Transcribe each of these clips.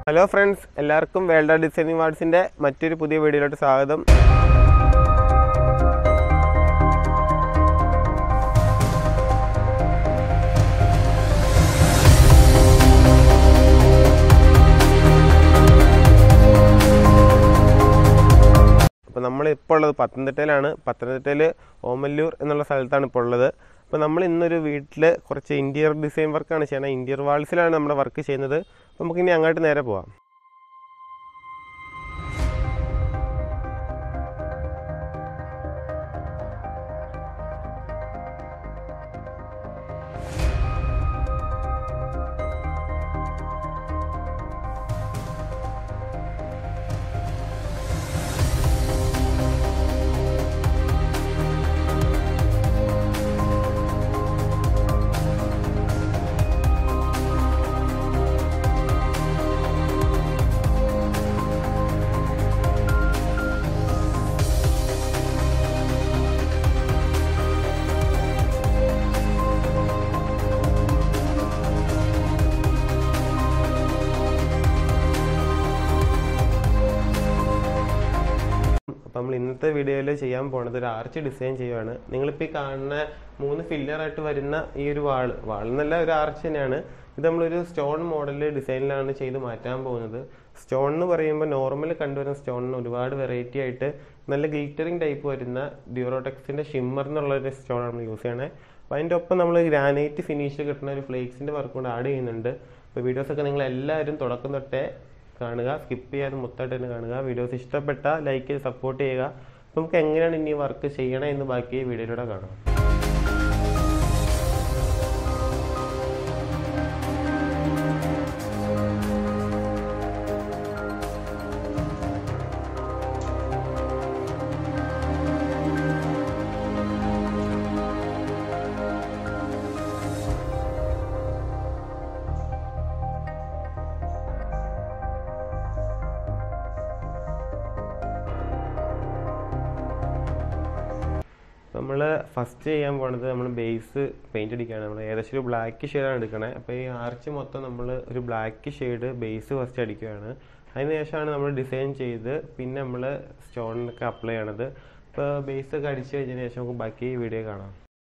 hello friends എല്ലാവർക്കും world designing വാർഡ്സിൻ്റെ മറ്റൊരു പുതിയ വീഡിയോയിലോട്ട് സ്വാഗതം അപ്പോൾ നമ്മൾ ഇപ്പോൾ ഉള്ളത് പത്തനംതിട്ടയിലാണ് പത്തനംതിട്ടയിൽ ഓമല്ലൂർ എന്നുള്ള സ്ഥലത്താണ് ഇപ്പോൾ ഉള്ളത് അപ്പോൾ നമ്മൾ ഇന്നൊരു വീട്ടിൽ കുറച്ച് ഇൻറ്റീരിയർ ഡിസൈൻ വർക്കാണ് ചെയ്യണത് ഇൻറ്റീരിയർ വാൾസിലാണ് നമ്മുടെ വർക്ക് ചെയ്യുന്നത് അപ്പോൾ നമുക്കിനി അങ്ങോട്ട് നേരെ പോവാം അപ്പോൾ നമ്മൾ ഇന്നത്തെ വീഡിയോയിൽ ചെയ്യാൻ പോണത് ഒരു ആർച്ച് ഡിസൈൻ ചെയ്യുവാണ് നിങ്ങളിപ്പോൾ ഈ കാണുന്ന മൂന്ന് ഫില്ലറായിട്ട് വരുന്ന ഈ ഒരു വാൾ വാൾ എന്നല്ല ഒരു ആർച്ച് തന്നെയാണ് ഇത് നമ്മളൊരു സ്റ്റോൺ മോഡൽ ഡിസൈനിലാണ് ചെയ്ത് മാറ്റാൻ പോകുന്നത് സ്റ്റോൺ എന്ന് പറയുമ്പോൾ നോർമൽ കണ്ടുവരുന്ന സ്റ്റോണിന് ഒരുപാട് വെറൈറ്റി ആയിട്ട് നല്ല ഗ്ലിറ്ററിങ് ടൈപ്പ് വരുന്ന ഡ്യൂറോടെക്സിൻ്റെ ഷിമ്മർ എന്നുള്ള ഒരു സ്റ്റോണാണ് നമ്മൾ യൂസ് ചെയ്യണേ അപ്പോൾ അതിൻ്റെ ഒപ്പം നമ്മൾ ഗ്രാനൈറ്റ് ഫിനിഷ് കിട്ടുന്ന ഒരു ഫ്ലേക്സിൻ്റെ വർക്ക് കൂടെ ആഡ് ചെയ്യുന്നുണ്ട് അപ്പോൾ വീഡിയോസൊക്കെ നിങ്ങൾ എല്ലാവരും തുടക്കം തൊട്ടേ കാണുക സ്കിപ്പ് ചെയ്യാതെ മൊത്തമായിട്ട് തന്നെ കാണുക വീഡിയോസ് ഇഷ്ടപ്പെട്ട ലൈക്ക് ചെയ്ത് സപ്പോർട്ട് ചെയ്യുക അപ്പോൾ നമുക്ക് എങ്ങനെയാണ് ഇനി വർക്ക് ചെയ്യണേ എന്ന് ബാക്കി വീഡിയോയിലൂടെ കാണാം നമ്മൾ ഫസ്റ്റ് ചെയ്യാൻ പോണത് നമ്മൾ ബേസ് പെയിന്റ് അടിക്കുകയാണ് നമ്മൾ ഏകദേശം ഒരു ബ്ലാക്ക് ഷെയ്ഡാണ് എടുക്കണേ അപ്പോൾ ഈ ആർച്ച് മൊത്തം നമ്മൾ ഒരു ബ്ലാക്ക് ഷെയ്ഡ് ബേസ് ഫസ്റ്റ് അടിക്കുകയാണ് അതിന് ശേഷമാണ് നമ്മൾ ഡിസൈൻ ചെയ്ത് പിന്നെ നമ്മൾ സ്റ്റോണിനൊക്കെ അപ്ലൈ ചെയ്യണത് ഇപ്പോൾ ബേസ് ഒക്കെ അടിച്ചു കഴിഞ്ഞതിന് ശേഷം നമുക്ക് ബാക്കി വീഡിയോ കാണാം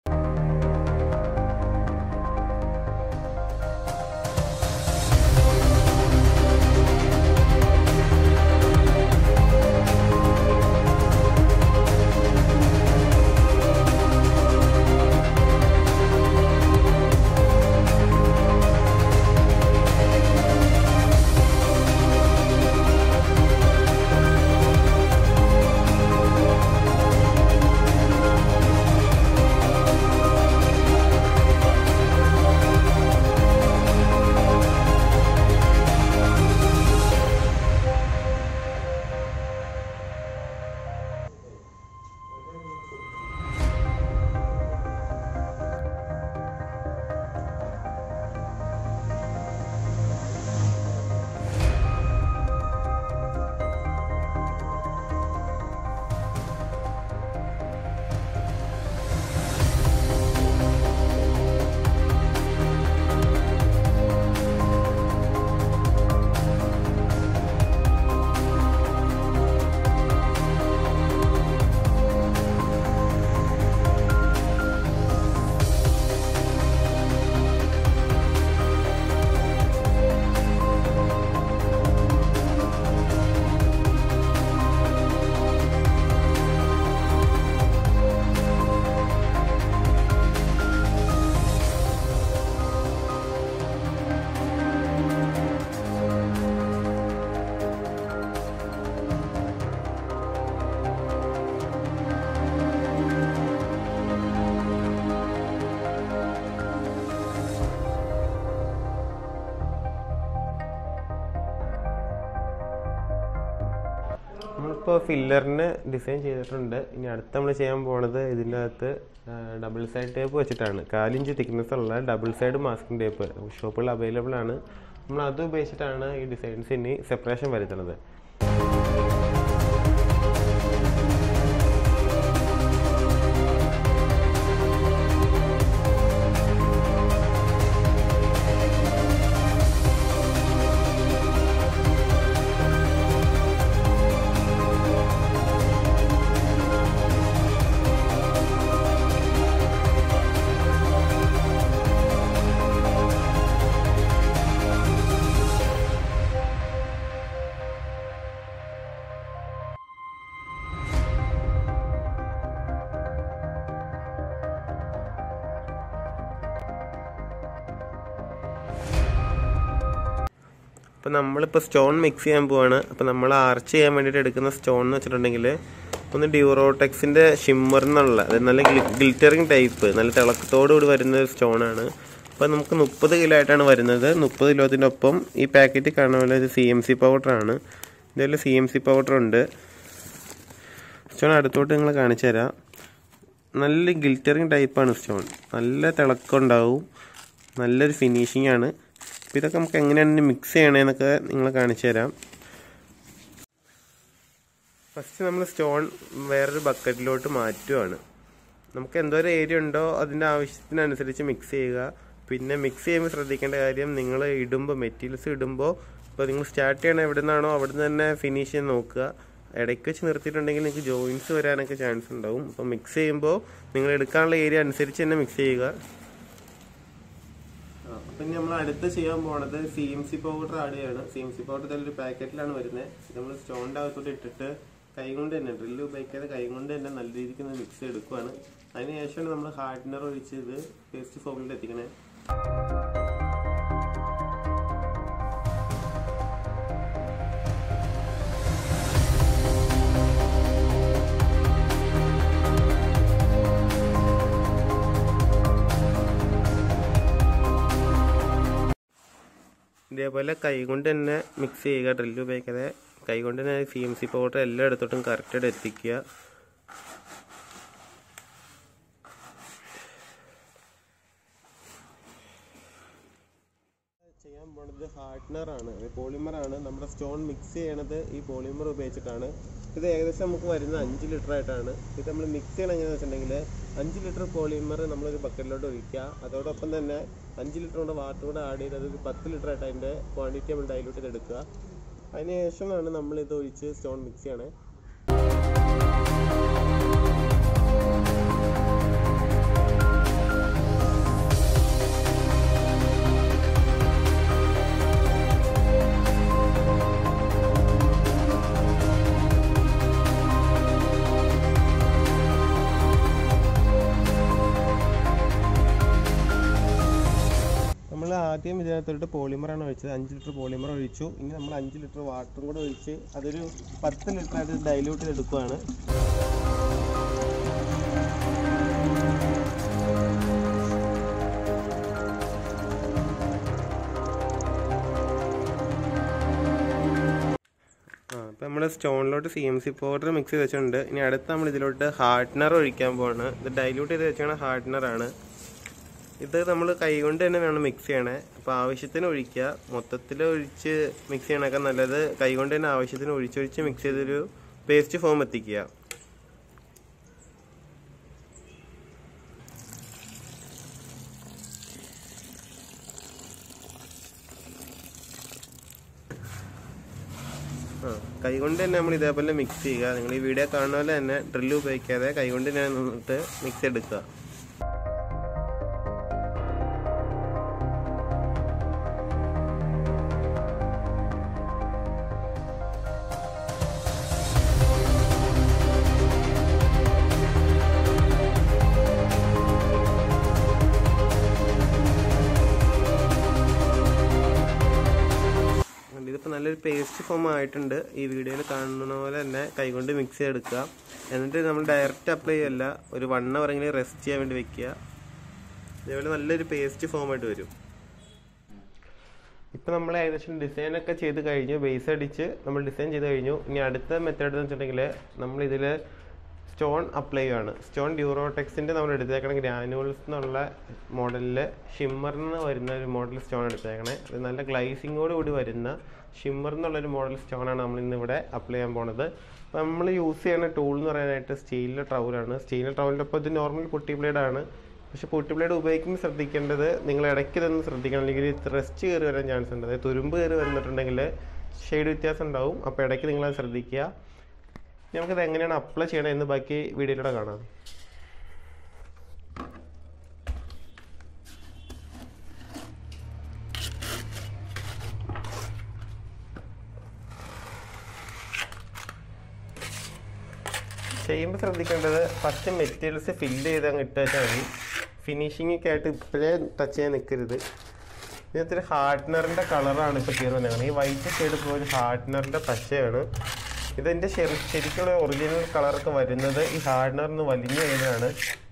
നമ്മളിപ്പോൾ ഫില്ലറിന് ഡിസൈൻ ചെയ്തിട്ടുണ്ട് ഇനി അടുത്ത് നമ്മൾ ചെയ്യാൻ പോണത് ഇതിൻ്റെ അകത്ത് ഡബിൾ സൈഡ് ടേപ്പ് വെച്ചിട്ടാണ് കാലിഞ്ച് തിക്നെസ് ഉള്ള ഡബിൾ സൈഡ് മാസ്കിംഗ് ടേപ്പ് ഷോപ്പുകളിൽ അവൈലബിൾ ആണ് നമ്മൾ അത് ഉപയോഗിച്ചിട്ടാണ് ഈ ഡിസൈൻസ് ഇനി സെപ്പറേഷൻ വരുത്തുന്നത് അപ്പോൾ നമ്മളിപ്പോൾ സ്റ്റോൺ മിക്സ് ചെയ്യാൻ പോവാണ് അപ്പോൾ നമ്മൾ ആർച്ച് ചെയ്യാൻ വേണ്ടിയിട്ട് എടുക്കുന്ന സ്റ്റോൺ എന്ന് വെച്ചിട്ടുണ്ടെങ്കിൽ ഒന്ന് ഡ്യൂറോടെക്സിൻ്റെ ഷിമ്മർ എന്നുള്ള അതായത് നല്ല ഗിൽറ്ററിങ് ടൈപ്പ് നല്ല തിളക്കത്തോടു കൂടി വരുന്ന ഒരു സ്റ്റോണാണ് അപ്പോൾ നമുക്ക് മുപ്പത് കിലോ ആയിട്ടാണ് വരുന്നത് മുപ്പത് കിലോത്തിൻ്റെ ഒപ്പം ഈ പാക്കറ്റ് കാണുന്ന പോലെ ഇത് സി എം സി പൗഡറാണ് ഇതിൽ സി എം സി പൗഡർ ഉണ്ട് സ്റ്റോൺ അടുത്തോട്ട് നിങ്ങൾ കാണിച്ചു തരാം നല്ല ഗിൽറ്ററിങ് ടൈപ്പാണ് സ്റ്റോൺ നല്ല തിളക്കം ഉണ്ടാവും നല്ലൊരു ഫിനിഷിംഗ് ആണ് അപ്പോൾ ഇതൊക്കെ നമുക്ക് എങ്ങനെയാണ് മിക്സ് ചെയ്യണേന്നൊക്കെ നിങ്ങൾ കാണിച്ചു തരാം ഫസ്റ്റ് നമ്മൾ സ്റ്റോൺ വേറൊരു ബക്കറ്റിലോട്ട് മാറ്റുവാണ് നമുക്ക് എന്തോരം ഏരിയ ഉണ്ടോ അതിൻ്റെ ആവശ്യത്തിനനുസരിച്ച് മിക്സ് ചെയ്യുക പിന്നെ മിക്സ് ചെയ്യുമ്പോൾ ശ്രദ്ധിക്കേണ്ട കാര്യം നിങ്ങൾ ഇടുമ്പോൾ മെറ്റീരിയൽസ് ഇടുമ്പോൾ ഇപ്പോൾ നിങ്ങൾ സ്റ്റാർട്ട് ചെയ്യണ എവിടെ നിന്നാണോ അവിടെ നിന്ന് തന്നെ ഫിനിഷ് ചെയ്യാൻ നോക്കുക ഇടയ്ക്ക് വെച്ച് നിർത്തിയിട്ടുണ്ടെങ്കിൽ നിങ്ങൾക്ക് ജോയിൻസ് വരാനൊക്കെ ചാൻസ് ഉണ്ടാവും അപ്പോൾ മിക്സ് ചെയ്യുമ്പോൾ നിങ്ങൾ എടുക്കാനുള്ള ഏരിയ അനുസരിച്ച് തന്നെ മിക്സ് ചെയ്യുക അപ്പം ഇനി നമ്മൾ അടുത്ത് ചെയ്യാൻ പോണത് C M C powder add ചെയ്യാണ് സി എം സി പൗഡർ ഇതിലൊരു പാക്കറ്റിലാണ് വരുന്നത് നമ്മൾ സ്റ്റോണിൻ്റെ അകത്തോട്ട് ഇട്ടിട്ട് കൈ കൊണ്ട് തന്നെ ഡ്രില്ല് ഉപയോഗിക്കാതെ കൈ കൊണ്ട് തന്നെ നല്ല രീതിക്ക് മിക്സ് എടുക്കുവാണ് അതിനുശേഷമാണ് നമ്മൾ ഹാർഡ്നർ ഒഴിച്ച് ഇത് പേസ്റ്റ് ഫോമിൽ എത്തിക്കണേ ഇതേപോലെ കൈ കൊണ്ട് തന്നെ മിക്സ് ചെയ്യുക ഡ്രില്ല് ഉപയോഗിക്കാതെ കൈ കൊണ്ട് തന്നെ സി എം സി പൗഡർ എല്ലാ ഇടത്തോട്ടും കറക്റ്റായിട്ട് എത്തിക്കുക ചെയ്യാൻ പോണത് ഹാർഡ്നർ ആണ് പോളിമർ ആണ് നമ്മുടെ സ്റ്റോൺ മിക്സ് ചെയ്യണത് ഈ പോളിമർ ഉപയോഗിച്ചിട്ടാണ് ഇത് ഏകദേശം നമുക്ക് വരുന്ന അഞ്ച് ലിറ്റർ ആയിട്ടാണ് ഇത് നമ്മൾ മിക്സ് ചെയ്യണം എങ്ങനെയാണെന്ന് വെച്ചിട്ടുണ്ടെങ്കിൽ അഞ്ച് ലിറ്റർ പോളിമർ നമ്മളൊരു ബക്കറ്റിലോട്ട് ഒഴിക്കുക അതോടൊപ്പം തന്നെ അഞ്ച് ലിറ്റർ കൊണ്ട് വാട്ടർ കൂടെ ആഡ് ചെയ്ത് അതൊരു പത്ത് ലിറ്റർ ആയിട്ട് അതിൻ്റെ ക്വാണ്ടിറ്റി നമ്മൾ ഡൈലൂട്ട് ചെയ്തെടുക്കുക അതിനുശേഷമാണ് നമ്മൾ ഇത് ഒഴിച്ച് സ്റ്റോൺ മിക്സ് ചെയ്യണേ നമ്മൾ ആദ്യം ഇതിനകത്തോട്ട് പോളിമറാണ് ഒഴിച്ചത് അഞ്ച് ലിറ്റർ പോളിമർ ഒഴിച്ചു ഇനി നമ്മൾ അഞ്ച് ലിറ്റർ വാട്ടറും കൂടെ ഒഴിച്ച് അതൊരു പത്ത് ലിറ്റർ ആയിട്ട് ഡൈല്യൂട്ട് ചെയ്തെടുക്കുവാണ് ആ അപ്പം നമ്മൾ സ്റ്റോണിലോട്ട് C M C powder mix ചെയ്ത് വെച്ചിട്ടുണ്ട് ഇനി അടുത്ത് നമ്മൾ ഇതിലോട്ട് ഹാർഡ്നർ ഒഴിക്കാൻ പോവാണ് ഇത് ഡൈല്യൂട്ട് ചെയ്ത് വെച്ചാണ് ഹാർഡ്നറാണ് ഇത് നമ്മൾ കൈകൊണ്ട് തന്നെ വേണം മിക്സ് ചെയ്യണേ അപ്പോൾ ആവശ്യത്തിന് ഒഴിക്കുക മൊത്തത്തിൽ ഒഴിച്ച് മിക്സ് ചെയ്യണൊക്കെ നല്ലത് കൈകൊണ്ട് തന്നെ ആവശ്യത്തിന് ഒഴിച്ചൊഴിച്ച് മിക്സ് ചെയ്തൊരു പേസ്റ്റ് ഫോം എത്തിക്കുക ആ കൈകൊണ്ട് തന്നെ നമ്മൾ ഇതേപോലെ മിക്സ് ചെയ്യുക നിങ്ങൾ ഈ വീഡിയോ കാണുന്ന പോലെ തന്നെ ഡ്രില്ല് ഉപയോഗിക്കാതെ കൈകൊണ്ട് തന്നെ നിന്നിട്ട് മിക്സ് എടുക്കുക ഇതിപ്പോൾ നല്ലൊരു പേസ്റ്റ് ഫോം ആയിട്ടുണ്ട് ഈ വീഡിയോയിൽ കാണുന്ന പോലെ തന്നെ കൈകൊണ്ട് മിക്സ് ചെയ്തെടുക്കുക എന്നിട്ട് നമ്മൾ ഡയറക്റ്റ് അപ്ലൈ ചെയ്യല്ല ഒരു വൺ അവർ എങ്കിലും റെസ്റ്റ് ചെയ്യാൻ വേണ്ടി വെക്കുക ഇതേപോലെ നല്ലൊരു പേസ്റ്റ് ഫോം ആയിട്ട് വരും ഇപ്പം നമ്മൾ ഏകദേശം ഡിസൈൻ ഒക്കെ ചെയ്ത് കഴിഞ്ഞു ബേസ് അടിച്ച് നമ്മൾ ഡിസൈൻ ചെയ്ത് കഴിഞ്ഞു ഇനി അടുത്ത മെത്തേഡ് എന്ന് വെച്ചിട്ടുണ്ടെങ്കിൽ നമ്മൾ ഇതിൽ സ്റ്റോൺ അപ്ലൈ ചെയ്യുകയാണ് സ്റ്റോൺ ഡ്യൂറോടെക്സിൻ്റെ നമ്മൾ എടുത്തേക്കണ ഗ്രാനുവൽസ് എന്നുള്ള മോഡലിൽ ഷിമ്മറിന് വരുന്ന ഒരു മോഡൽ സ്റ്റോൺ എടുത്തേക്കണേ അത് നല്ല ഗ്ലൈസിങ്ങോട് കൂടി വരുന്ന ഷിമ്മർ എന്നുള്ളൊരു മോഡൽ സ്റ്റോണാണ് നമ്മൾ ഇന്ന് ഇവിടെ അപ്ലൈ ചെയ്യാൻ പോണത് അപ്പോൾ നമ്മൾ യൂസ് ചെയ്യുന്ന ടൂൾ എന്ന് പറയാനായിട്ട് സ്റ്റീലിൻ്റെ ട്രൗലാണ് സ്റ്റീലിൻ്റെ ട്രൗലിൻ്റെ ഒപ്പം ഇത് നോർമൽ പുട്ടി ബ്ലേഡ് ആണ് പക്ഷെ പുട്ടി ബ്ലേഡ് ഉപയോഗിക്കുമ്പോൾ ശ്രദ്ധിക്കേണ്ടത് നിങ്ങൾ ഇടയ്ക്ക് ഇതൊന്ന് ശ്രദ്ധിക്കണം അല്ലെങ്കിൽ റെസ്റ്റ് കയറി വരാൻ ചാൻസ് ഉണ്ട് അതായത് തുരുമ്പ് കയറി വന്നിട്ടുണ്ടെങ്കിൽ ഷെയ്ഡ് വ്യത്യാസം ഉണ്ടാവും അപ്പോൾ ഇടയ്ക്ക് നിങ്ങളത് ശ്രദ്ധിക്കുക നമുക്കിത് എങ്ങനെയാണ് അപ്ലൈ ചെയ്യണം എന്ന് ബാക്കി വീഡിയോയിലൂടെ കാണാം ചെയ്യുമ്പോൾ ശ്രദ്ധിക്കേണ്ടത് ഫസ്റ്റ് മെറ്റീരിയൽസ് ഫില്ല് ചെയ്ത് അങ്ങ് ഇട്ട് വെച്ചാൽ മതി ഫിനിഷിംഗ് ഒക്കെ ആയിട്ട് ഇപ്പോഴേ ടച്ച് ചെയ്യാൻ നിൽക്കരുത് ഇതിനകത്തൊരു ഹാർട്ട്നറിന്റെ കളറാണ് ഇപ്പോൾ കയറി വന്നത് ഈ വൈറ്റ് ഷെയ്ഡ് ഇപ്പോൾ ഒരു ഹാർട്ട്നറിന്റെ പച്ചയാണ് ഇതിന്റെ ശരി ശരിക്കുള്ള ഒറിജിനൽ കളറൊക്കെ വരുന്നത് ഈ ഹാർഡ്നറിന് വലിഞ്ഞു കഴിഞ്ഞാണ്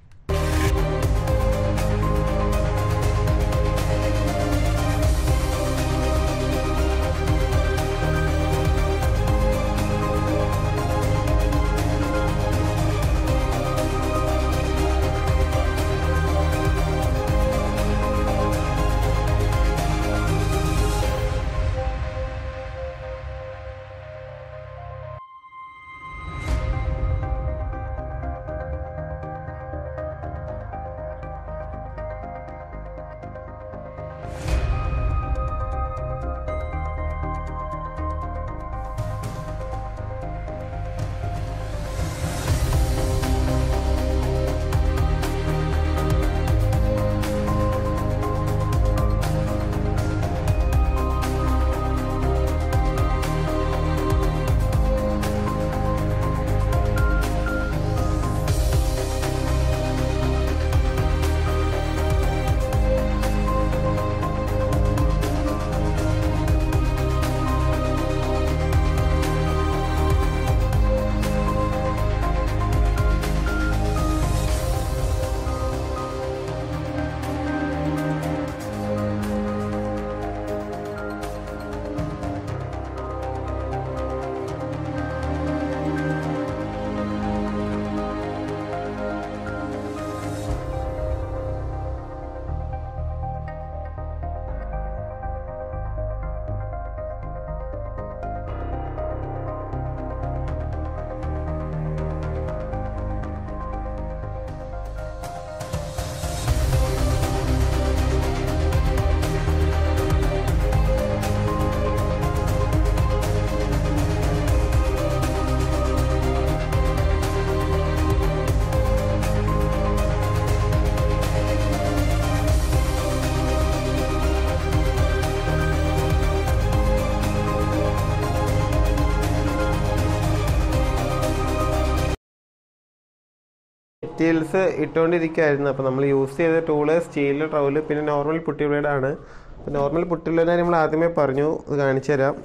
മെറ്റീരിയൽസ് ഇട്ടുകൊണ്ടിരിക്കുകയായിരുന്നു അപ്പോൾ നമ്മൾ യൂസ് ചെയ്ത ടൂള് സ്റ്റീൽ ട്രൗല് പിന്നെ നോർമൽ പുട്ടി ബ്ലേഡ് ആണ് അപ്പോൾ നോർമൽ പുട്ടി ബ്ലേഡ് നമ്മൾ ആദ്യമേ പറഞ്ഞു അത് കാണിച്ചു തരാം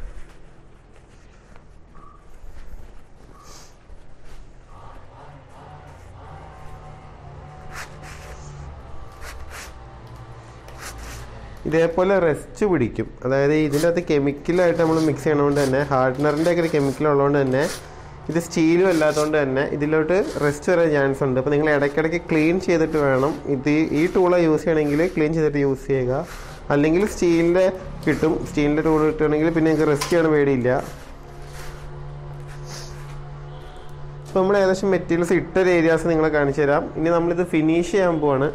ഇതേപോലെ റെസ്റ്റ് പിടിക്കും അതായത് ഇതിൻ്റെ അകത്ത് കെമിക്കലായിട്ട് നമ്മൾ മിക്സ് ചെയ്യണതുകൊണ്ട് തന്നെ ഹാർഡ്നറിൻ്റെ ഒക്കെ ഒരു കെമിക്കൽ ഉള്ളതുകൊണ്ട് തന്നെ ഇത് സ്റ്റീലും അല്ലാത്തതുകൊണ്ട് തന്നെ ഇതിലോട്ട് റെസ്റ്റ് വരാൻ ചാൻസ് ഉണ്ട് അപ്പോൾ നിങ്ങൾ ഇടയ്ക്കിടയ്ക്ക് ക്ലീൻ ചെയ്തിട്ട് വേണം ഇത് ഈ ടൂള യൂസ് ചെയ്യണമെങ്കിൽ ക്ലീൻ ചെയ്തിട്ട് യൂസ് ചെയ്യുക അല്ലെങ്കിൽ സ്റ്റീലിൻ്റെ കിട്ടും സ്റ്റീലിൻ്റെ ടൂൾ കിട്ടുകയാണെങ്കിൽ പിന്നെ നിങ്ങൾക്ക് റെസ്റ്റ് ചെയ്യണം പേടിയില്ല അപ്പോൾ നമ്മൾ ഏകദേശം മെറ്റീരിയൽസ് ഇട്ടൊരു ഏരിയാസ് നിങ്ങളെ കാണിച്ചു തരാം ഇനി നമ്മളിത് ഫിനിഷ് ചെയ്യാൻ പോവാണ്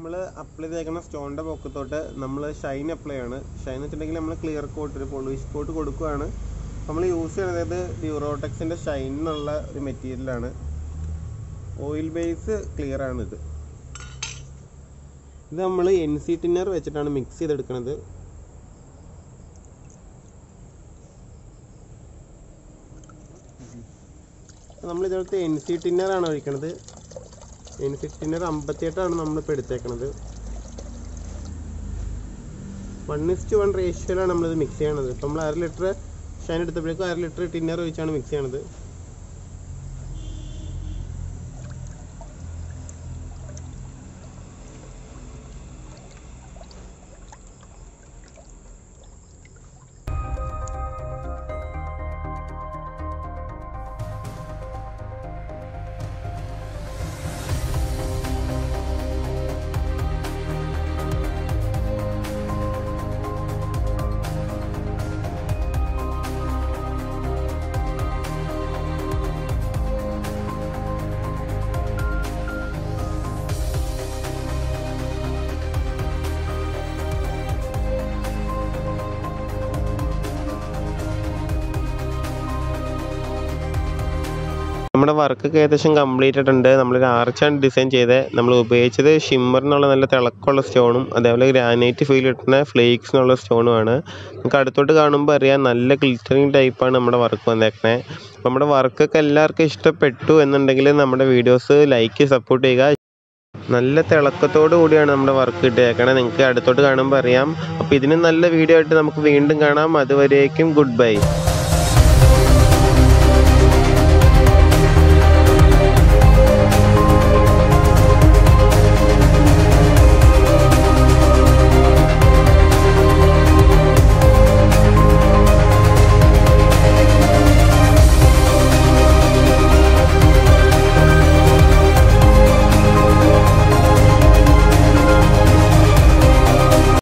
നമ്മൾ അപ്ലൈ ചെയ്തേക്കുന്ന സ്റ്റോണിൻ്റെ പൊക്കത്തോട്ട് നമ്മൾ ഷൈൻ അപ്ലൈ ആണ് ഷൈൻ വെച്ചിട്ടുണ്ടെങ്കിൽ നമ്മൾ ക്ലിയർ കോട്ട് ഒരു പോളിഷ് കോട്ട് കൊടുക്കുകയാണ് നമ്മൾ യൂസ് ചെയ്യുന്നത് ഡ്യൂറോടെക്സിൻ്റെ ഷൈൻ എന്നുള്ള ഒരു മെറ്റീരിയലാണ് ഓയിൽ ബേസ് ക്ലിയർ ആണ് ഇത് ഇത് നമ്മൾ എൻ സി ടിന്നർ വെച്ചിട്ടാണ് മിക്സ് ചെയ്തെടുക്കുന്നത് നമ്മൾ ഇതിനകത്ത് എൻ സി ടിന്നറാണ് ഒഴിക്കണത് എൻ സി ടിന്നർ അമ്പത്തിയെട്ടാണ് നമ്മളിപ്പോൾ എടുത്തേക്കണത് വൺ ഇസ്റ്റ് വൺ റേഷ്യോയിലാണ് നമ്മളിത് മിക്സ് ചെയ്യണത് ഇപ്പം നമ്മൾ അര ലിറ്റർ ഷൈൻ എടുത്തപ്പോഴേക്കും അര ലിറ്റർ ടിന്നർ ഒഴിച്ചാണ് മിക്സ് ചെയ്യണത് നമ്മുടെ വർക്കൊക്കെ ഏകദേശം കംപ്ലീറ്റ് ആയിട്ടുണ്ട് നമ്മളൊരു ആർച്ചാണ് ഡിസൈൻ ചെയ്തത് നമ്മൾ ഉപയോഗിച്ചത് ഷിമ്മർ എന്നുള്ള നല്ല തിളക്കമുള്ള സ്റ്റോണും അതേപോലെ ഗ്രാനൈറ്റ് ഫീൽ കിട്ടുന്ന ഫ്ലേക്സ് എന്നുള്ള സ്റ്റോണുമാണ് നമുക്ക് അടുത്തോട്ട് കാണുമ്പോൾ അറിയാം നല്ല ക്ലിറ്ററിങ് ടൈപ്പാണ് നമ്മുടെ വർക്ക് വന്നേക്കണേ അപ്പോൾ നമ്മുടെ വർക്കൊക്കെ എല്ലാവർക്കും ഇഷ്ടപ്പെട്ടു എന്നുണ്ടെങ്കിൽ നമ്മുടെ വീഡിയോസ് ലൈക്ക് സപ്പോർട്ട് ചെയ്യുക നല്ല തിളക്കത്തോടു കൂടിയാണ് നമ്മുടെ വർക്ക് കിട്ടിയേക്കണേ നിങ്ങൾക്ക് അടുത്തോട്ട് കാണുമ്പോൾ അറിയാം അപ്പോൾ ഇതിന് നല്ല വീഡിയോ ആയിട്ട് നമുക്ക് വീണ്ടും കാണാം അതുവരേക്കും ഗുഡ് ബൈ